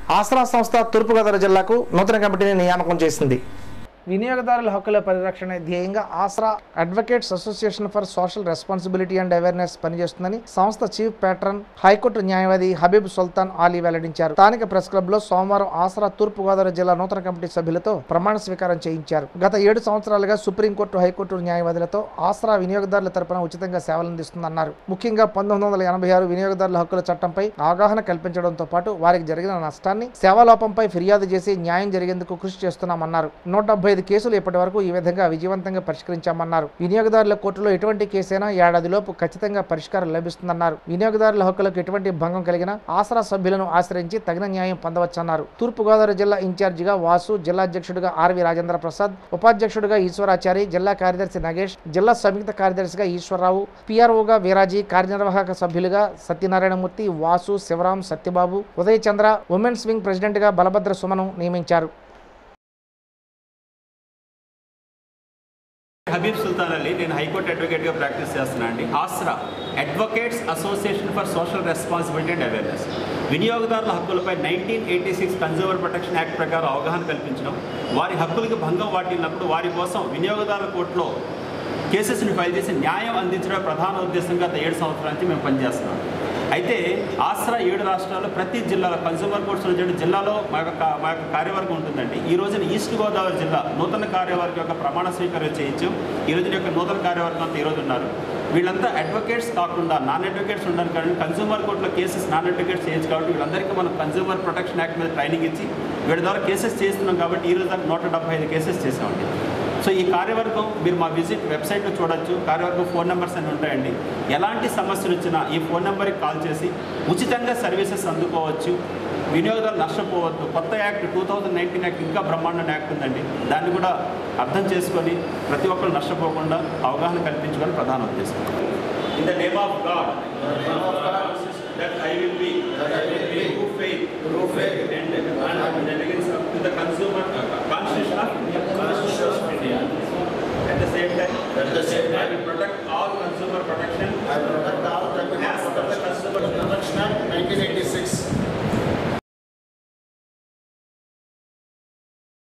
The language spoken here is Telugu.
ఆసరా సంస్థ తూర్పుగోదావరి జిల్లాకు నూతన కమిటీని నియామకం చేసింది వినియోగదారుల హక్కుల పరిరక్షణ ధ్యేయంగా Aasara advocates association for social responsibility and awareness పనిచేస్తుందని సంస్థ చీఫ్ ప్యాట్రన్ హైకోర్టు న్యాయవాది హబీబ్ సుల్తాన్ ఆలీ వెల్లడించారు స్థానిక ప్రెస్ క్లబ్ లో సోమవారం ఆసరా తూర్పుగోదావరి జిల్లా నూతన కమిటీ సభ్యులతో ప్రమాణ స్వీకారం చేయించారు గత ఏడు సంవత్సరాలుగా సుప్రీంకోర్టు హైకోర్టు న్యాయవాదులతో ఆసరా వినియోగదారుల తరపున ఉచితంగా సేవలందిస్తుందన్నారు ముఖ్యంగా పంతొమ్మిది వందల ఎనభై ఆరు వినియోగదారుల హక్కుల చట్టంపై అవగాహన కల్పించడంతో పాటు వారికి జరిగిన నష్టాన్ని సేవాలోపంపై ఫిర్యాదు చేసి న్యాయం జరిగేందుకు కృషి చేస్తున్నామన్నారు నూట డెబ్బై ఐదు కేసులు ఇప్పటి వరకు ఈ విధంగా విజయవంతంగా పరిష్కరించామన్నారు వినియోగదారుల కోర్టులో ఎటువంటి కేసైనా ఏడాదిలోపు ఖచ్చితంగా పరిష్కారం లభిస్తుందన్నారు వినియోగదారుల హక్కులకు ఎటువంటి భంగం కలిగిన ఆసరా సభ్యులను ఆశ్రయించి తగిన న్యాయం పొందవచ్చన్నారు తూర్పుగోదావరి జిల్లా ఇన్ఛార్జిగా వాసు జిల్లా అధ్యక్షుడిగా ఆర్వి రాజేంద్ర ప్రసాద్ ఉపాధ్యక్షుడిగా ఈశ్వరాచారి జిల్లా కార్యదర్శి నగేష్ జిల్లా సంయుక్త కార్యదర్శిగా ఈశ్వరరావు పిఆర్ఓగా వీరాజీ కార్యనిర్వాహక సభ్యులుగా సత్యనారాయణమూర్తి వాసు శివరాం సత్యబాబు ఉదయ్ చంద్ర ఉమెన్స్ వింగ్ ప్రెసిడెంట్గా బలభద్ర సుమను నియమించారు హబీబ్ సుల్తాన్ అలీ నేను హైకోర్టు అడ్వకేట్గా ప్రాక్టీస్ చేస్తున్నాను అండి Asra advocates association for social responsibility and awareness వినియోగదారుల హక్కులపై nineteen eighty six consumer protection act ప్రకారం అవగాహన కల్పించడం వారి హక్కులకు భంగం వాటిల్లినప్పుడు వారి కోసం వినియోగదారుల కోర్టులో కేసెస్ని ఫైల్ చేసి న్యాయం అందించడం ప్రధాన ఉద్దేశంగా గత ఏడు సంవత్సరాల నుంచి మేము పనిచేస్తున్నాం అయితే ఆసరా ఏడు రాష్ట్రాల్లో ప్రతి జిల్లాలో కన్సూమర్ కోర్ట్స్ ఉన్నటువంటి జిల్లాలో మా యొక్క మా యొక్క కార్యవర్గం ఉంటుందండి ఈ రోజున ఈస్ట్ గోదావరి జిల్లా నూతన కార్యవర్గం యొక్క ప్రమాణ స్వీకారం చేయించాం ఈ రోజున యొక్క నూతన కార్యవర్గం అంతా ఈరోజు ఉన్నారు వీళ్ళంతా అడ్వకేట్స్ కాకుండా నాన్ అడ్వకేట్స్ ఉండరు కానీ కన్సూమర్ కోర్టులో కేసెస్ నాన్ అడ్వకేట్స్ చేయొచ్చు కాబట్టి వీళ్ళందరికీ మనం కన్సూమర్ ప్రొటెక్షన్ యాక్ట్ మీద ట్రైనింగ్ ఇచ్చి వీళ్ళ ద్వారా కేసెస్ చేస్తున్నాం కాబట్టి ఈ రోజు దాకా నూట డెబ్బై ఐదు కేసెస్ చేసామండి సో ఈ కార్యవర్గం మీరు మా విజిట్ వెబ్సైట్లో చూడొచ్చు కార్యవర్గం ఫోన్ నెంబర్స్ అన్ని ఉంటాయండి ఎలాంటి సమస్యలు వచ్చినా ఈ ఫోన్ నెంబర్కి కాల్ చేసి ఉచితంగా సర్వీసెస్ అందుకోవచ్చు వినియోగదారులు నష్టపోవద్దు కొత్త act two thousand nineteen act ఇంకా బ్రహ్మాండ యాక్ట్ ఉందండి దాన్ని కూడా అర్థం చేసుకొని ప్రతి ఒక్కరు నష్టపోకుండా అవగాహన కల్పించుకొని ప్రధాన ఉద్దేశం in the name of God that I will be true faith true faith and and allegiance to the consumer constitution of India constitution of India at the same time at the same time I will protect all consumer protection I will protect